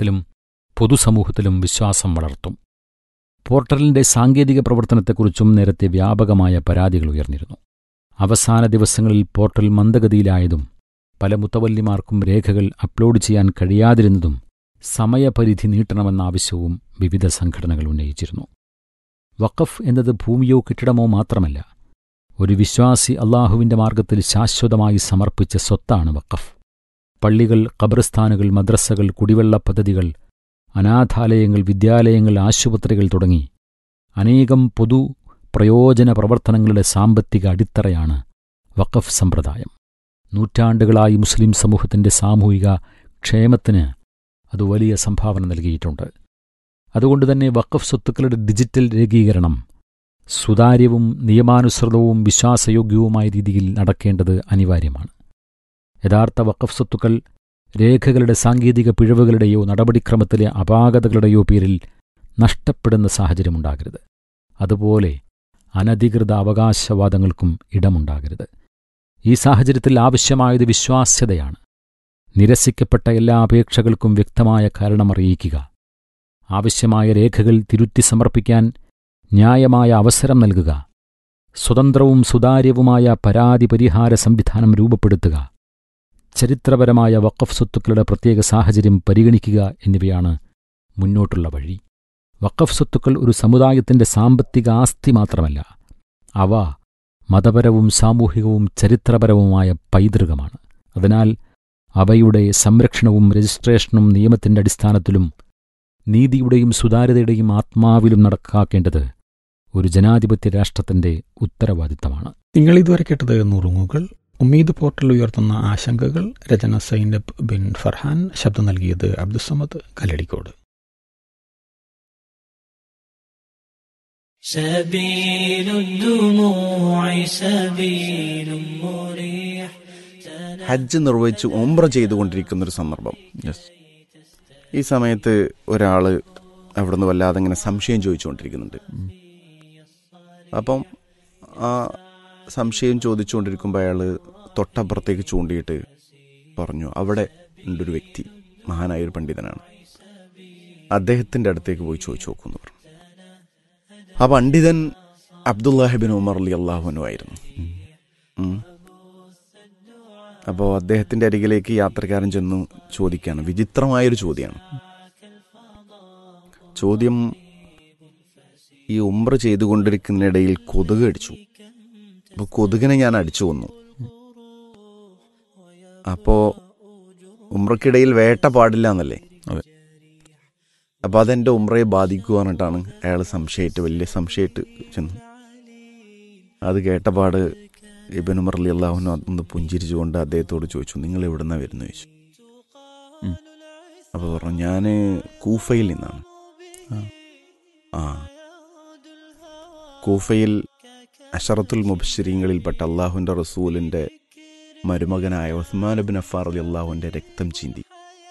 സമുദായത്തിലും പൊതുസമൂഹത്തിലും വിശ്വാസം വളർത്തും പോർട്ടലിന്റെ സാങ്കേതിക പ്രവർത്തനത്തെക്കുറിച്ചും നേരത്തെ വ്യാപകമായ പരാതികൾ ഉയർന്നിരുന്നു അവസാന ദിവസങ്ങളിൽ പോർട്ടൽ മന്ദഗതിയിലായതും പല മുത്തവല്ലിമാർക്കും രേഖകൾ അപ്ലോഡ് ചെയ്യാൻ കഴിയാതിരുന്നതും സമയപരിധി നീട്ടണമെന്ന ആവശ്യവും വിവിധ സംഘടനകൾ ഉന്നയിച്ചിരുന്നു വഖഫ് എന്നത് ഭൂമിയോ കെട്ടിടമോ മാത്രമല്ല ഒരു വിശ്വാസി അള്ളാഹുവിന്റെ മാർഗത്തിൽ ശാശ്വതമായി സമർപ്പിച്ച സ്വത്താണ് വഖഫ് പള്ളികൾ ഖബർസ്ഥാനുകൾ മദ്രസകൾ കുടിവെള്ള പദ്ധതികൾ അനാഥാലയങ്ങൾ വിദ്യാലയങ്ങൾ ആശുപത്രികൾ തുടങ്ങി അനേകം പൊതു പ്രയോജന പ്രവർത്തനങ്ങളുടെ സാമ്പത്തിക അടിത്തറയാണ് വഖഫ് സമ്പ്രദായം നൂറ്റാണ്ടുകളായി മുസ്ലിം സമൂഹത്തിന്റെ സാമൂഹിക ക്ഷേമത്തിന് അത് വലിയ സംഭാവന നൽകിയിട്ടുണ്ട് അതുകൊണ്ടുതന്നെ വഖഫ് സ്വത്തുക്കളുടെ ഡിജിറ്റൽ രേഖീകരണം സുതാര്യവും നിയമാനുസൃതവും വിശ്വാസയോഗ്യവുമായ രീതിയിൽ നടക്കേണ്ടത് അനിവാര്യമാണ് യഥാർത്ഥ വഖഫ് സ്വത്തുക്കൾ രേഖകളുടെ സാങ്കേതിക പിഴവുകളുടെയോ നടപടിക്രമത്തിലെ അപാകതകളുടെയോ പേരിൽ നഷ്ടപ്പെടുന്ന സാഹചര്യമുണ്ടാകരുത് അതുപോലെ അനധികൃത അവകാശവാദങ്ങൾക്കും ഇടമുണ്ടാകരുത് ഈ സാഹചര്യത്തിൽ ആവശ്യമായത് വിശ്വാസ്യതയാണ് നിരസിക്കപ്പെട്ട എല്ലാ അപേക്ഷകൾക്കും വ്യക്തമായ കാരണമറിയിക്കുക ആവശ്യമായ രേഖകൾ തിരുത്തി സമർപ്പിക്കാൻ ന്യായമായ അവസരം നൽകുക സ്വതന്ത്രവും സുതാര്യവുമായ പരാതി പരിഹാര സംവിധാനം രൂപപ്പെടുത്തുക ചരിത്രപരമായ വഖഫ് സ്വത്തുക്കളുടെ പ്രത്യേക സാഹചര്യം പരിഗണിക്കുക എന്നിവയാണ് മുന്നോട്ടുള്ള വഴി വഖഫ് സ്വത്തുക്കൾ ഒരു സമുദായത്തിന്റെ സാമ്പത്തിക ആസ്തി മാത്രമല്ല അവ മതപരവും സാമൂഹികവും ചരിത്രപരവുമായ പൈതൃകമാണ് അതിനാൽ അവയുടെ സംരക്ഷണവും രജിസ്ട്രേഷനും നിയമത്തിന്റെ അടിസ്ഥാനത്തിലും നീതിയുടെയും സുതാര്യതയുടെയും ആത്മാവിലും നടക്കാക്കേണ്ടത് ഒരു ജനാധിപത്യ രാഷ്ട്രത്തിന്റെ ഉത്തരവാദിത്തമാണ് നിങ്ങൾ ഇതുവരെ കേട്ടത് നുറുങ്ങുകൾ ഉമ്മീദ് പോർട്ടൽ ഉയർത്തുന്ന ആശങ്കകൾ രചന സൈനബ് ബിൻ ഫർഹാൻ ശബ്ദം നൽകിയത് അബ്ദുസമദ് കല്ലടിക്കോട് سبيل الدموع سبيل مريح ഹജ്ജ് നിർവഹിച്ച് ഉംറ ചെയ്തുകൊണ്ടിരിക്കുന്ന ഒരു സന്ദർഭം ഈ സമയത്ത് ഒരാൾ അവിടെ നിന്ന് വല്ലാതെ ഇങ്ങനെ സംശയം ചോദിച്ചുകൊണ്ടിരിക്കുന്നുണ്ട് അപ്പം ആ സംശയം ചോദിച്ചുകൊണ്ടിരിക്കുമ്പോൾ അയാൾ തൊട്ടപ്പുറത്തേക്ക് ചൂണ്ടിയിട്ട് പറഞ്ഞു അവിടെ ഉണ്ടൊരു വ്യക്തി മഹാനായ ഒരു പണ്ഡിതനാണ് അദ്ദേഹത്തിൻ്റെ അടുത്തേക്ക് പോയി ചോദിച്ചു നോക്കുമെന്ന് പറഞ്ഞു ആ പണ്ഡിതൻ അബ്ദുല്ലാഹിബിൻ ഉമർ അലി അള്ളാഹുനു ആയിരുന്നു ഉം. അപ്പോൾ അദ്ദേഹത്തിന്റെ അരികിലേക്ക് യാത്രക്കാരൻ ചെന്നു ചോദിക്കുകയാണ് വിചിത്രമായൊരു ചോദ്യമാണ് ചോദ്യം ഈ ഉംറ ചെയ്തുകൊണ്ടിരിക്കുന്നതിനിടയിൽ കൊതുക് അടിച്ചു അപ്പോൾ കൊതുകിനെ ഞാൻ അടിച്ചു കൊന്നു അപ്പോ ഉംറക്കിടയിൽ വേട്ട പാടില്ല എന്നല്ലേ അതെ. അപ്പൊ അതെന്റെ ഉംറയെ ബാധിക്കുക പറഞ്ഞിട്ടാണ് അയാൾ സംശയമായിട്ട് വലിയ സംശയമായിട്ട് ചെന്നു അത് കേട്ടപാട് ഇബൻ ഉമർ അലി അള്ളാഹുന ഒന്ന് പുഞ്ചിരിച്ചുകൊണ്ട് അദ്ദേഹത്തോട് ചോദിച്ചു നിങ്ങൾ എവിടുന്നാ വരുന്നു ചോദിച്ചു ഉം. അപ്പോൾ പറഞ്ഞു ഞാൻ കൂഫയിൽ നിന്നാണ് ആ കൂഫയിൽ അഷറത്തുൽ മുബശ്ശരീങ്ങളിൽപ്പെട്ട അള്ളാഹുവിൻ്റെ റസൂലിൻ്റെ മരുമകനായ ഉസ്മാൻ ബിൻ അഫാർ അലി അള്ളാഹുവിൻ്റെ രക്തം ചിന്തി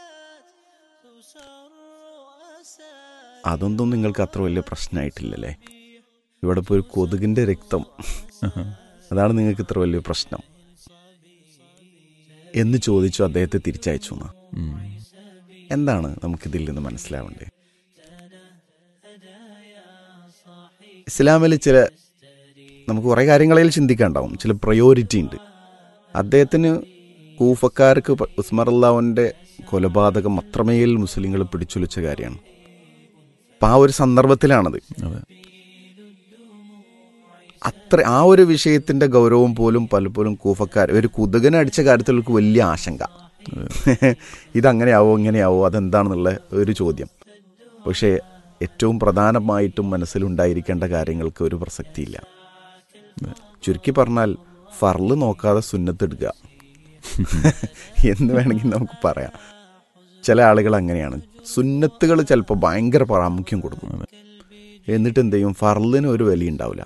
അതൊന്നും നിങ്ങൾക്ക് അത്ര വലിയ പ്രശ്നമായിട്ടില്ലല്ലേ ഇവിടെ ഇപ്പോൾ ഒരു കൊതുകിൻ്റെ രക്തം അതാണ് നിങ്ങൾക്ക് ഇത്ര വലിയ പ്രശ്നം എന്ന് ചോദിച്ചു അദ്ദേഹത്തെ തിരിച്ചയച്ചു എന്നാ ഉം. എന്താണ് നമുക്കിതിൽ നിന്ന് മനസ്സിലാവേണ്ടത് ഇസ്ലാമിൽ ചില നമുക്ക് കുറേ കാര്യങ്ങളിൽ ചിന്തിക്കാണ്ടാവും ചില പ്രയോറിറ്റി ഉണ്ട് അദ്ദേഹത്തിന് കൂഫക്കാർക്ക് പ- ഉസ്മർ അള്ളാഹുവിൻ്റെ കൊലപാതകം അത്രമേൽ മുസ്ലിങ്ങൾ പിടിച്ചുലച്ച കാര്യമാണ് അപ്പം ആ ഒരു സന്ദർഭത്തിലാണത് അതെ അത്ര ആ ഒരു വിഷയത്തിന്റെ ഗൗരവം പോലും പലപ്പോഴും കൂഫക്കാർ ഒരു കുതുകനെ അടിച്ച കാര്യത്തിൽ അവർക്ക് വലിയ ആശങ്ക ഇതങ്ങനെയാവോ ഇങ്ങനെയാവോ അതെന്താണെന്നുള്ള ഒരു ചോദ്യം പക്ഷേ ഏറ്റവും പ്രധാനമായിട്ടും മനസ്സിലുണ്ടായിരിക്കേണ്ട കാര്യങ്ങൾക്ക് ഒരു പ്രസക്തിയില്ല ചുരുക്കി പറഞ്ഞാൽ ഫർള് നോക്കാതെ സുന്നത്തെടുക്കുക എന്ന് വേണമെങ്കിൽ നമുക്ക് പറയാം ചില ആളുകൾ അങ്ങനെയാണ് സുന്നത്തുകൾ ചിലപ്പോൾ ഭയങ്കര പ്രാമുഖ്യം കൊടുക്കും എന്നിട്ട് എന്ത് ചെയ്യും ഫർളിന് ഒരു വില ഉണ്ടാവില്ല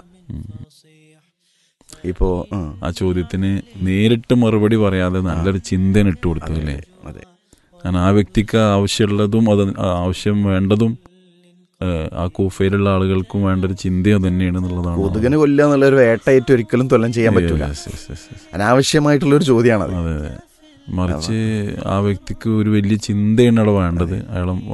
ഇപ്പോ ആ, ആ ചോദ്യത്തിന് നേരിട്ട് മറുപടി പറയാതെ നല്ലൊരു ചിന്തന ഇട്ട് കൊടുത്തു അല്ലേ അതെ കാരണം ആ വ്യക്തിക്ക് ആവശ്യമുള്ളതും അത് ആവശ്യം വേണ്ടതും ഏഹ്, ആ കൂഫയിലുള്ള ആളുകൾക്കും വേണ്ട ഒരു ചിന്ത അത് തന്നെയാണ് എന്നുള്ളതാണ് കൊതുകിന് കൊല്ലുക എന്നുള്ള ഒരു വേട്ടയിട്ട് ഒരിക്കലും തൊല്ലം ചെയ്യാൻ പറ്റൂല Yes, yes, yes, yes. അനാവശ്യമായിട്ടുള്ള ഒരു ചോദ്യമാണത് അതെ അതെ മറിച്ച് ആ വ്യക്തിക്ക് ഒരു വലിയ ചിന്തയാണ് അവിടെ വേണ്ടത് അയാളെ